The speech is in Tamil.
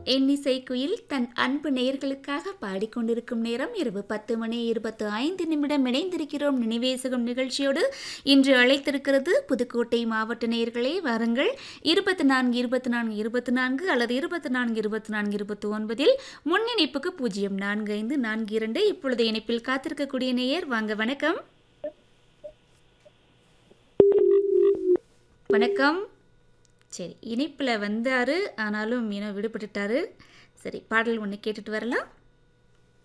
எண்ணிசை குயில் தன் அன்பு நேயர்களுக்காக பாடிக்கொண்டிருக்கும் நேரம் இரவு பத்து மணி இருபத்து ஐந்து நிமிடம் இணைந்திருக்கிறோம் நினைவேசகம் நிகழ்ச்சியோடு இன்று அழைத்திருக்கிறது புதுக்கோட்டை மாவட்ட நேயர்களே வாருங்கள் இருபத்தி நான்கு இருபத்தி நான்கு இருபத்தி நான்கு அல்லது இருபத்தி நான்கு இருபத்தி நான்கு இருபத்தி ஒன்பதில் முன் இணைப்புக்கு பூஜ்ஜியம் நான்கு ஐந்து நான்கு இரண்டு இப்பொழுது இணைப்பில் காத்திருக்கக்கூடிய நேயர் வாங்க வணக்கம் வணக்கம் சரி இனிப்பில் வந்தார் ஆனாலும் இன்னும் விடுபட்டுட்டாரு சரி பாடல் ஒன்று கேட்டுட்டு வரலாம்